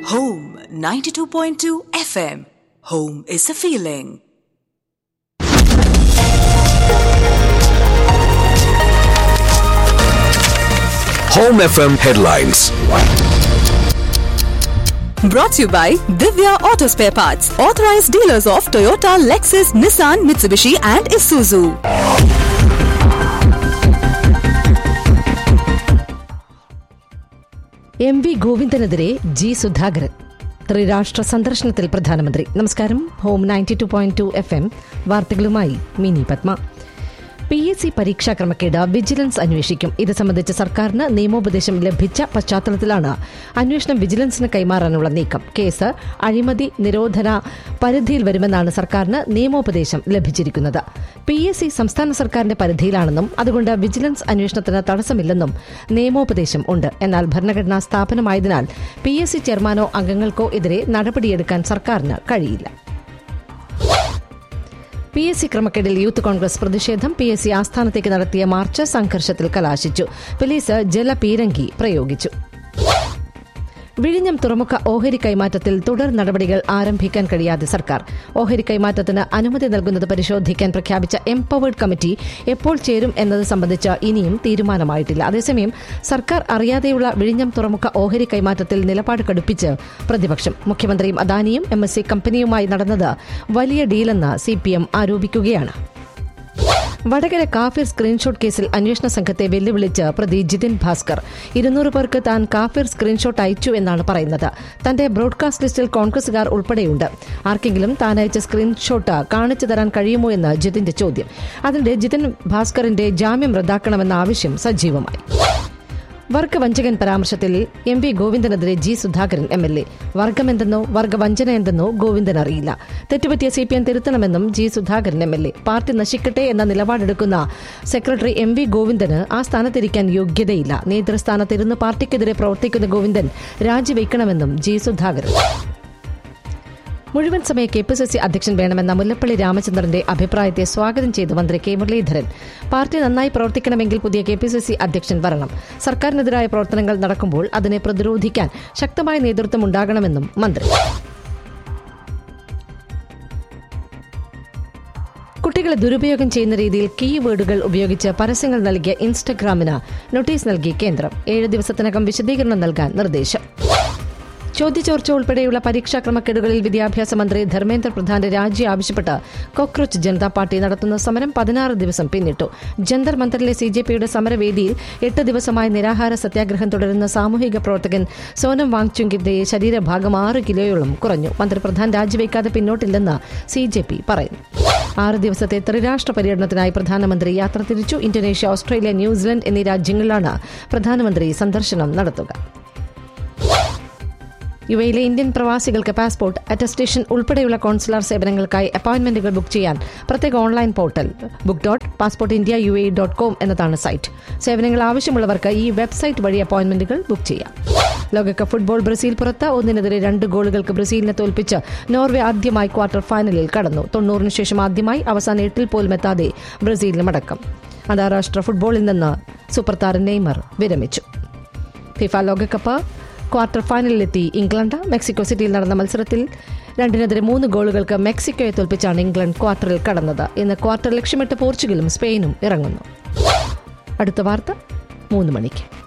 Home 92.2 FM. Home is a feeling. Home FM headlines. Brought to you by Divya Auto Spare Parts, authorized dealers of Toyota, Lexus, Nissan, Mitsubishi, and Isuzu. M V ഗോവിന്ദനെതിരെ G Sudhakaran ത്രിരാഷ്ട്ര സന്ദർശനത്തിൽ പ്രധാനമന്ത്രി നമസ്കാരം ഹോം ninety two point two F M വാർത്തകളുമായി Mini Padma P S C പരീക്ഷാ ക്രമക്കേട് vigilance അന്വേഷിക്കും ഇത് സംബന്ധിച്ച് സർക്കാരിന് നിയമോപദേശം ലഭിച്ച പശ്ചാത്തലത്തിലാണ് അന്വേഷണം വിജിലൻസിന് കൈമാറാനുള്ള നീക്കം കേസ് അഴിമതി നിരോധന പരിധിയിൽ വരുമെന്നാണ് സർക്കാരിന് നിയമോപദേശം ലഭിച്ചിരിക്കുന്നത് പി എസ് സി സംസ്ഥാന സർക്കാരിന്റെ പരിധിയിലാണെന്നും അതുകൊണ്ട് വിജിലൻസ് അന്വേഷണത്തിന് തടസ്സമില്ലെന്നും നിയമോപദേശം ഉണ്ട് എന്നാൽ ഭരണഘടനാ സ്ഥാപനമായതിനാൽ പി എസ് സി ചെയർമാനോ അംഗങ്ങൾക്കോ എതിരെ നടപടിയെടുക്കാൻ സർക്കാരിന് കഴിയില്ല പി എസ് സി ക്രമക്കേടിൽ യൂത്ത് കോൺഗ്രസ് പ്രതിഷേധം പി എസ് സി ആസ്ഥാനത്തേക്ക് നടത്തിയ മാർച്ച് സംഘർഷത്തിൽ കലാശിച്ചു പോലീസ് ജലപീരങ്കി പ്രയോഗിച്ചു വിഴിഞ്ഞം തുറമുഖ ഓഹരി കൈമാറ്റത്തിൽ തുടർ നടപടികൾ ആരംഭിക്കാൻ കഴിയാതെ സർക്കാർ ഓഹരി കൈമാറ്റത്തിന് അനുമതി നൽകുന്നത് പരിശോധിക്കാൻ പ്രഖ്യാപിച്ച എംപവേർഡ് കമ്മിറ്റി എപ്പോൾ ചേരും എന്നത് സംബന്ധിച്ച് ഇനിയും തീരുമാനമായിട്ടില്ല അതേസമയം സർക്കാർ അറിയാതെയുള്ള വിഴിഞ്ഞം തുറമുഖ ഓഹരി കൈമാറ്റത്തിൽ നിലപാട് കടുപ്പിച്ച് പ്രതിപക്ഷം മുഖ്യമന്ത്രിയും അദാനിയും എം എസ് സി കമ്പനിയുമായി നടന്നത് വലിയ ഡീലെന്ന് സി പി എം ആരോപിക്കുകയാണ് വടകര കാഫിർ സ്ക്രീൻഷോട്ട് കേസിൽ അന്വേഷണ സംഘത്തെ വെല്ലുവിളിച്ച് പ്രതി ജിതിൻ ഭാസ്കർ ഇരുന്നൂറ് പേർക്ക് താൻ കാഫിർ സ്ക്രീൻഷോട്ട് അയച്ചു എന്നാണ് പറയുന്നത് തന്റെ ബ്രോഡ്കാസ്റ്റ് ലിസ്റ്റിൽ കോൺഗ്രസുകാർ ഉൾപ്പെടെയുണ്ട് ആർക്കെങ്കിലും താൻ അയച്ച സ്ക്രീൻഷോട്ട് കാണിച്ചു തരാൻ കഴിയുമോ എന്ന് ജിതിന്റെ ചോദ്യം അതിനിടെ ജിതിൻ ഭാസ്കറിന്റെ ജാമ്യം റദ്ദാക്കണമെന്ന ആവശ്യം സജീവമായി വർഗവഞ്ചകൻ പരാമർശത്തിൽ എം വി ഗോവിന്ദനെതിരെ G Sudhakaran M L A വർഗമെന്തെന്നോ വർഗവഞ്ചന എന്തെന്നോ ഗോവിന്ദൻ അറിയില്ല തെറ്റുപറ്റിയ സി പി എം തിരുത്തണമെന്നും G Sudhakaran M L A party നശിക്കട്ടെ എന്ന നിലപാടെടുക്കുന്ന സെക്രട്ടറി എം വി ഗോവിന്ദന് ആ സ്ഥാനത്തിരിക്കാൻ യോഗ്യതയില്ല നേതൃസ്ഥാനത്തിരുന്ന് പാർട്ടിക്കെതിരെ പ്രവർത്തിക്കുന്ന ഗോവിന്ദൻ രാജിവെക്കണമെന്നും ജി സുധാകരൻ മുഴുവൻ സമയ കെ പി സി സി അധ്യക്ഷൻ വേണമെന്ന മുല്ലപ്പള്ളി രാമചന്ദ്രന്റെ അഭിപ്രായത്തെ സ്വാഗതം ചെയ്ത് മന്ത്രി കെ മുരളീധരൻ പാർട്ടി നന്നായി പ്രവർത്തിക്കണമെങ്കിൽ പുതിയ കെ പി സി സി അധ്യക്ഷൻ വരണം സർക്കാരിനെതിരായ പ്രവർത്തനങ്ങൾ നടക്കുമ്പോൾ അതിനെ പ്രതിരോധിക്കാൻ ശക്തമായ നേതൃത്വം ഉണ്ടാകണമെന്നും മന്ത്രി കുട്ടികളെ ദുരുപയോഗം ചെയ്യുന്ന രീതിയിൽ കീവേഡുകൾ ഉപയോഗിച്ച് പരസ്യങ്ങൾ നൽകിയ ഇൻസ്റ്റഗ്രാമിന് നോട്ടീസ് നൽകി കേന്ദ്രം ഏഴ് ദിവസത്തിനകം വിശദീകരണം നൽകാൻ നിർദ്ദേശം ചോദ്യചോർച്ച ഉൾപ്പെടെയുള്ള പരീക്ഷാ ക്രമക്കേടുകളിൽ വിദ്യാഭ്യാസ മന്ത്രി ധർമ്മേന്ദ്ര പ്രധാന്റെ രാജി ആവശ്യപ്പെട്ട് കോക്രോച്ച് ജനതാ പാർട്ടി നടത്തുന്ന സമരം പതിനാറ് ദിവസം പിന്നിട്ടു ജന്തർ മന്ദറിലെ സി ജെ പിയുടെ സമരവേദിയിൽ എട്ട് ദിവസമായി നിരാഹാര സത്യാഗ്രഹം തുടരുന്ന സാമൂഹിക പ്രവർത്തകൻ സോനം വാങ്ചുങ്കിന്റെ ശരീരഭാഗം ആറ് കിലോയോളം കുറഞ്ഞു മന്ത്രി പ്രധാൻ രാജിവെക്കാതെ പിന്നോട്ടില്ലെന്ന് സി ജെ പി പറയുന്നു ആറ് ദിവസത്തെ ത്രിരാഷ്ട്ര പര്യടനത്തിനായി പ്രധാനമന്ത്രി യാത്ര തിരിച്ചു ഇന്തോനേഷ്യ ഓസ്ട്രേലിയ ന്യൂസിലൻഡ് എന്നീ രാജ്യങ്ങളിലാണ് പ്രധാനമന്ത്രി സന്ദർശനം നടത്തുക യു എയിലെ ഇന്ത്യൻ പ്രവാസികൾക്ക് പാസ്പോർട്ട് അറ്റസ്റ്റേഷൻ ഉൾപ്പെടെയുള്ള കോൺസുലാർ സേവനങ്ങൾക്കായി അപ്പോയിന്റ്മെന്റുകൾ ബുക്ക് ചെയ്യാൻ പ്രത്യേക online portal book dot passport India U A dot com എന്നതാണ് സൈറ്റ് സേവനങ്ങൾ ആവശ്യമുള്ളവർക്ക് ഈ വെബ്സൈറ്റ് വഴി അപ്പോയിന്റ്മെന്റുകൾ ബുക്ക് ചെയ്യാം ലോകകപ്പ് ഫുട്ബോൾ ബ്രസീൽ പുറത്ത് ഒന്നിനെതിരെ രണ്ട് ഗോളുകൾക്ക് ബ്രസീലിനെ തോൽപ്പിച്ച് നോർവെ ആദ്യമായി ക്വാർട്ടർ ഫൈനലിൽ കടന്നു തൊണ്ണൂറിന് ശേഷം ആദ്യമായി അവസാന എട്ടിൽ പോലും എത്താതെ ബ്രസീലിന് മടക്കം അന്താരാഷ്ട്ര ഫുട്ബോളിൽ നിന്ന് സൂപ്പർ താരം നെയ്മർ വിരമിച്ചു ഫിഫ ലോകകപ്പ് ക്വാർട്ടർ ഫൈനലിലെത്തി ഇംഗ്ലണ്ട് മെക്സിക്കോ സിറ്റിയിൽ നടന്ന മത്സരത്തിൽ രണ്ടിനെതിരെ മൂന്ന് ഗോളുകൾക്ക് മെക്സിക്കോയെ തോൽപ്പിച്ചാണ് ഇംഗ്ലണ്ട് ക്വാർട്ടറിൽ കടന്നത് ഇന്ന് ക്വാർട്ടർ ലക്ഷ്യമിട്ട് പോർച്ചുഗലും സ്പെയിനും ഇറങ്ങുന്നു അടുത്ത വാർത്ത മൂന്ന് മണിക്ക്